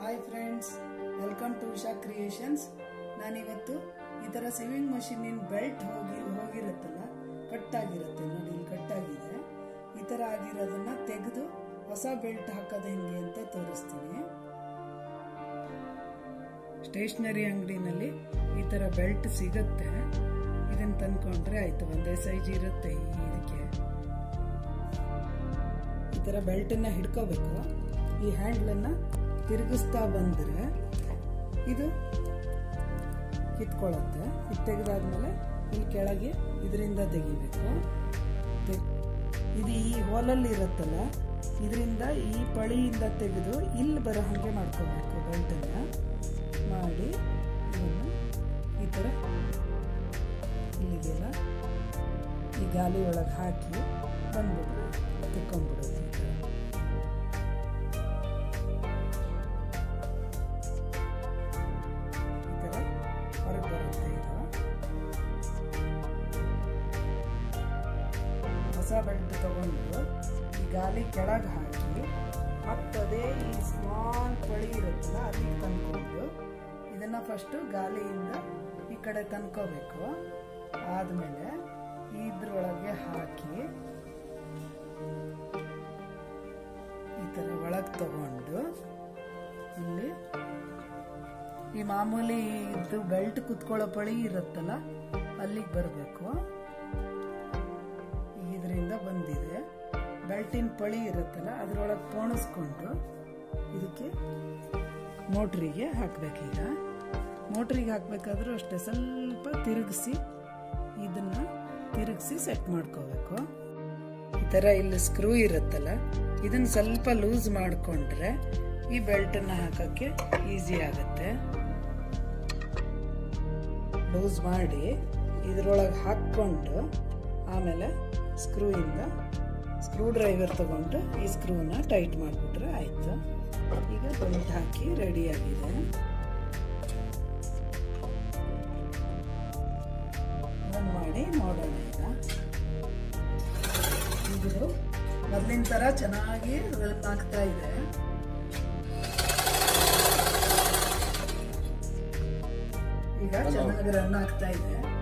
hi friends welcome to Usha creations ನಾನಿವತ್ತು ಈ ಥರ ಸಿವಿಂಗ್ ಮಷೀನಿನ ಬೆಲ್ಟ್ ಹೋಗಿ ಹೋಗಿರುತ್ತಲ್ಲ ಕಟ್ ಆಗಿರುತ್ತೆ ನೋಡಿ ಇಲ್ಲಿ ಕಟ್ ಆಗಿದೆ ಈ ಥರ ಆಗಿರೋದನ್ನ ತೆಗೆದು ಹೊಸ ಬೆಲ್ಟ್ ಹಾಕೋದು ಹೆಂಗೆ ಅಂತ ತೋರಿಸ್ತೀನಿ ಸ್ಟೇಷನರಿ ಅಂಗಡಿನಲ್ಲಿ ಈ ಥರ ಬೆಲ್ಟ್ ಸಿಗುತ್ತೆ ಇದನ್ನ ತಂದ್ಕೊಂಡ್ರೆ ಆಯ್ತು ಒಂದೇ ಸೈಜ್ ಇರುತ್ತೆ ಈ ಇದಕ್ಕೆ ಈ ಥರ ಬೆಲ್ಟನ್ನ ಹಿಡ್ಕೋಬೇಕು ಈ ಹ್ಯಾಂಡ್ಲನ್ನು ತಿರುಗಿಸ್ತಾ ಬಂದರೆ ಇದು ಕಿತ್ಕೊಳ್ಳುತ್ತೆ ಇದು ತೆಗೆದಾದ್ಮೇಲೆ ಇಲ್ಲಿ ಕೆಳಗೆ ಇದರಿಂದ ತೆಗಿಬೇಕು ತೆ- ಇದು ಈ ಹೋಲಲ್ಲಿ ಇರುತ್ತಲ್ಲ ಇದರಿಂದ ಈ ಪಳಿಯಿಂದ ತೆಗೆದು ಇಲ್ಲಿ ಬರೋ ಹಾಗೆ ಮಾಡ್ಕೋಬೇಕು ಬೆಲ್ಟನ್ನು ಮಾಡಿ ಇದನ್ನು ಈ ಥರ ಇಲ್ಲಿಗೆಲ್ಲ ಈ ಗಾಲಿ ಒಳಗೆ ಹಾಕಿ ಬಂದ್ಬಿಟ್ರೆ ತಿಕ್ಕೊಂಡ್ಬಿಡೋದು ಈ ಥರ ಈ ಥರ ಹೊರಗೆ ಬರುತ್ತೆ ಇದು ಹೊಸ ಬೆಲ್ಟ್ ತಗೊಂಡು ಈ ಗಾಲಿ ಕೆಳಗೆ ಹಾಕಿ ಮತ್ತದೇ ಈ ಸ್ಮಾಲ್ ಪಳಿ ಇರುತ್ತಲ್ಲ ಅಲ್ಲಿಗೆ ತಂದ್ಕೊಂಡು ಇದನ್ನ ಫಸ್ಟು ಗಾಲಿಯಿಂದ ಈ ಕಡೆ ತಂದ್ಕೋಬೇಕು ಆದಮೇಲೆ ಇದ್ರೊಳಗೆ ಹಾಕಿ ಈ ಥರ ಒಳಗೆ ತಗೊಂಡು ಇಲ್ಲಿ ಈ ಮಾಮೂಲಿ ಇದು ಬೆಲ್ಟ್ ಕುತ್ಕೊಳ್ಳೋ ಪಳಿ ಇರುತ್ತಲ್ಲ ಅಲ್ಲಿಗೆ ಬರಬೇಕು ಇದರಿಂದ ಬಂದಿದೆ ಬೆಲ್ಟಿನ ಪಳಿ ಇರುತ್ತಲ್ಲ ಅದರೊಳಗೆ ಪೋಣಿಸ್ಕೊಂಡು ಇದಕ್ಕೆ ಮೋಟ್ರಿಗೆ ಹಾಕ್ಬೇಕೀಗ ಮೋಟ್ರಿಗೆ ಹಾಕ್ಬೇಕಾದ್ರೂ ಅಷ್ಟೇ ಸ್ವಲ್ಪ ತಿರುಗಿಸಿ ಇದನ್ನ ತಿರುಗಿಸಿ ಸೆಟ್ ಮಾಡ್ಕೋಬೇಕು ಈ ಥರ ಇಲ್ಲಿ ಸ್ಕ್ರೂ ಇರುತ್ತಲ್ಲ ಇದನ್ನ ಸ್ವಲ್ಪ ಲೂಸ್ ಮಾಡಿಕೊಂಡ್ರೆ ಈ ಬೆಲ್ಟನ್ನು ಹಾಕೋಕ್ಕೆ ಈಸಿ ಆಗುತ್ತೆ ಲೂಸ್ ಮಾಡಿ ಇದರೊಳಗೆ ಹಾಕ್ಕೊಂಡು ಆಮೇಲೆ ಸ್ಕ್ರೂಯಿಂದ ಸ್ಕ್ರೂ ಡ್ರೈವರ್ ತಗೊಂಡು ಈ ಸ್ಕ್ರೂನ ಟೈಟ್ ಮಾಡಿಬಿಟ್ರೆ ಆಯಿತು ಈಗ ಬೆಲ್ಟ್ ಹಾಕಿ ರೆಡಿಯಾಗಿದೆ ರನ್ ಮಾಡಿ ನೋಡೋಣ ಈಗ ಇದು ಮೊದಲಿನ ಥರ ಚೆನ್ನಾಗಿ ರನ್ ಆಗ್ತಾ ಇದೆ ಈಗ ಚೆನ್ನಾಗಿ ರನ್ ಆಗ್ತಾ ಇದೆ